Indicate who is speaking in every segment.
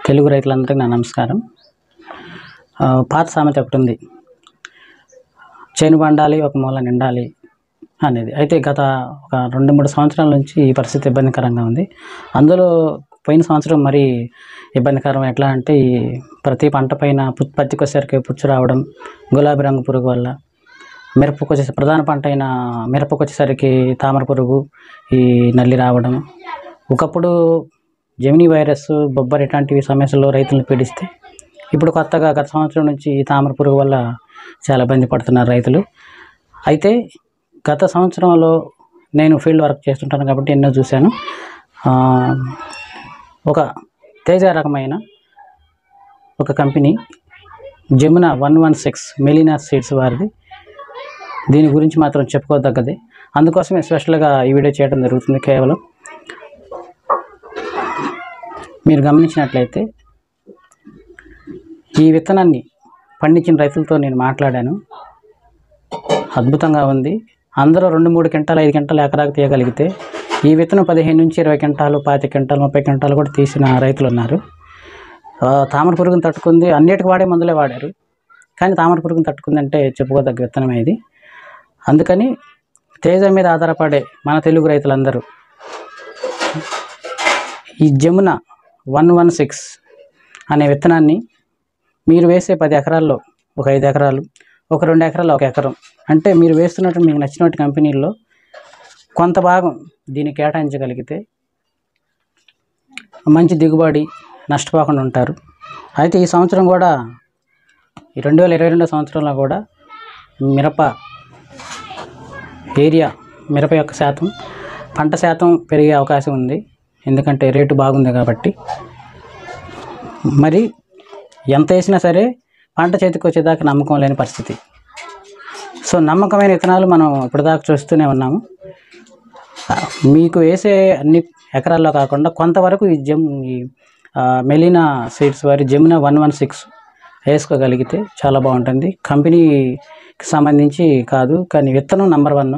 Speaker 1: తెలుగు రైతులందరికీ నా నమస్కారం ఆ, పాత సామెత ఒకటి ఉంది చేను పండాలి ఒక మూల నిండాలి అనేది అయితే గత ఒక రెండు మూడు సంవత్సరాల నుంచి ఈ పరిస్థితి ఇబ్బందికరంగా ఉంది అందులో పోయిన సంవత్సరం మరి ఇబ్బందికరం ఎట్లా అంటే ఈ ప్రతి పంట పైన పు- పత్తికి వచ్చేసరికి పుచ్చు రావడం గులాబీ రంగు పురుగు వల్ల మిరపకు వచ్చేసి ప్రధాన పంట అయిన మిరపకు వచ్చేసరికి తామర పురుగు ఈ నల్లి రావడం ఒకప్పుడు జెమినీ వైరస్ బొబ్బర్ ఇట్లాంటివి సమస్యలు రైతులను పీడిస్తే ఇప్పుడు కొత్తగా గత సంవత్సరం నుంచి ఈ తామర పురుగు వల్ల చాలా ఇబ్బంది పడుతున్నారు రైతులు అయితే గత సంవత్సరంలో నేను ఫీల్డ్ వర్క్ చేస్తుంటాను కాబట్టి ఎన్నో చూశాను ఆ, ఒక తేజ రకమైన ఒక company Jamuna one one six Melina seeds వారిది దీని గురించి మాత్రం చెప్పుకోదగ్గది అందుకోసమే స్పెషల్గా ఈ వీడియో చేయడం జరుగుతుంది కేవలం మీరు గమనించినట్లయితే ఈ విత్తనాన్ని పండించిన రైతులతో నేను మాట్లాడాను అద్భుతంగా ఉంది అందరూ రెండు మూడు క్వింటాలు ఐదు క్వింటాలు ఎకరాకు తీయగలిగితే ఈ విత్తనం పదిహేను నుంచి ఇరవై క్వింటాలు పాతి క్వింటాలు ముప్పై క్వింటాలు కూడా తీసిన రైతులు ఉన్నారు ఆ, తామర పురుగుని తట్టుకుంది అన్నిటికి వాడే మందులే వాడారు కానీ తామర పురుగుని తట్టుకుందంటే చెప్పుకోదగ్గ విత్తనమే ఇది అందుకని తేజ మీద ఆధారపడే మన తెలుగు రైతులందరూ ఈ జమున వన్ వన్ సిక్స్ అనే విత్తనాన్ని మీరు వేసే పది ఎకరాల్లో ఒక ఐదు ఎకరాలు ఒక రెండు ఎకరాలు ఒక ఎకరం అంటే మీరు వేస్తున్నట్టు మీకు నచ్చినట్టు కంపెనీల్లో కొంత భాగం దీన్ని కేటాయించగలిగితే మంచి దిగుబడి నష్టపోకుండా ఉంటారు అయితే ఈ సంవత్సరం కూడా ఈ రెండు వేల ఇరవై రెండో సంవత్సరంలో కూడా మిరప ఏరియా మిరప యొక్క శాతం పంట శాతం పెరిగే అవకాశం ఉంది ఎందుకంటే రేటు బాగుంది కాబట్టి మరి ఎంత వేసినా సరే పంట చేతికి వచ్చేదాకా నమ్మకం లేని పరిస్థితి సో నమ్మకమైన విత్తనాలు మనం ఇప్పటిదాకా చూస్తూనే ఉన్నాము ఆ, మీకు వేసే అన్ని ఎకరాల్లో కాకుండా కొంతవరకు ఈ జమ్ ఈ ఆ, మెలీనా సీడ్స్ వారి జమున వన్ వన్ సిక్స్ వేసుకోగలిగితే చాలా బాగుంటుంది కంపెనీకి సంబంధించి కాదు కానీ విత్తనం నెంబర్ వన్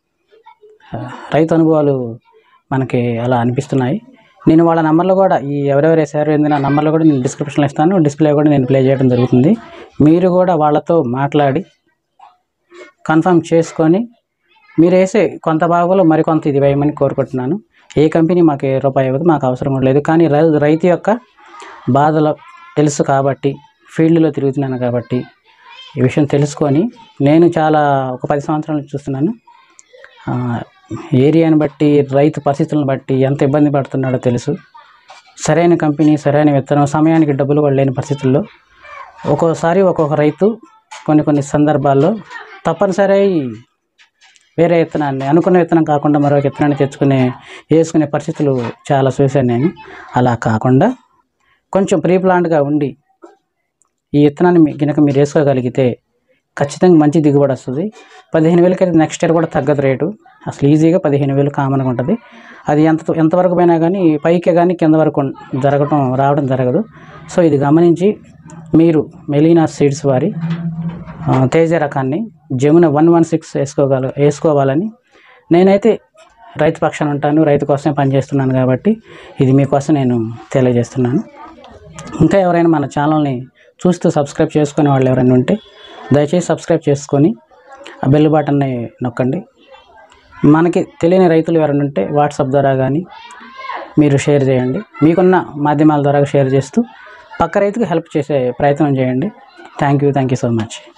Speaker 1: రైతు అనుభవాలు మనకి అలా అనిపిస్తున్నాయి నేను వాళ్ళ నంబర్లు కూడా ఈ ఎవరెవరు వేసారు ఏంది నంబర్లు కూడా నేను డిస్క్రిప్షన్లో ఇస్తాను డిస్ప్లే కూడా నేను ప్లే చేయడం జరుగుతుంది మీరు కూడా వాళ్ళతో మాట్లాడి కన్ఫర్మ్ చేసుకొని మీరు వేసే కొంత భాగంలో మరికొంత ఇది వేయమని కోరుకుంటున్నాను ఏ కంపెనీ మాకు ఏ రూపాయి ఇవ్వదు మాకు అవసరం కూడా లేదు కానీ రై- రైతు యొక్క బాధలు తెలుసు కాబట్టి ఫీల్డ్లో తిరుగుతున్నాను కాబట్టి ఈ విషయం తెలుసుకొని నేను చాలా ఒక పది సంవత్సరాల నుంచి చూస్తున్నాను ఆ, ఏరియాని బట్టి రైతు పరిస్థితులను బట్టి ఎంత ఇబ్బంది పడుతున్నాడో తెలుసు సరైన కంపెనీ సరైన విత్తనం సమయానికి డబ్బులు కూడా లేని పరిస్థితుల్లో ఒక్కోసారి ఒక్కొక్క రైతు కొన్ని కొన్ని సందర్భాల్లో తప్పనిసరి వేరే విత్తనాన్ని అనుకున్న విత్తనం కాకుండా మరొక విత్తనాన్ని తెచ్చుకునే వేసుకునే పరిస్థితులు చాలా చూశాను నేను అలా కాకుండా కొంచెం ప్రీ ప్లాన్డ్గా ఉండి ఈ విత్తనాన్ని మీ- గనుక మీరు వేసుకోగలిగితే ఖచ్చితంగా మంచి దిగుబడి వస్తుంది పదిహేను వేలకి అయితే నెక్స్ట్ ఇయర్ కూడా తగ్గదు రేటు అసలు ఈజీగా పదిహేను వేలు కామన్గా ఉంటుంది అది ఎంత ఎంతవరకు పోయినా కానీ పైకే కానీ కింద వరకు ఉం- జరగటం రావడం జరగదు సో ఇది గమనించి మీరు మెలీనా సీడ్స్ వారి ఆ, తేజ రకాన్ని జమున వన్ వన్ సిక్స్ వేసుకోగల వేసుకోవాలని నేనైతే రైతు పక్షాన ఉంటాను రైతు కోసమే పనిచేస్తున్నాను కాబట్టి ఇది మీకోసం నేను తెలియజేస్తున్నాను ఇంకా ఎవరైనా మన ఛానల్ని చూస్తూ సబ్స్క్రైబ్ చేసుకునే వాళ్ళు ఎవరైనా ఉంటే దయచేసి సబ్స్క్రైబ్ చేసుకొని ఆ బెల్ బటన్ని నొక్కండి మనకి తెలియని రైతులు ఎవరైనా ఉంటే వాట్సాప్ ద్వారా కానీ మీరు షేర్ చేయండి మీకున్న మాధ్యమాల ద్వారా షేర్ చేస్తూ పక్క రైతుకు హెల్ప్ చేసే ప్రయత్నం చేయండి thank you thank you so much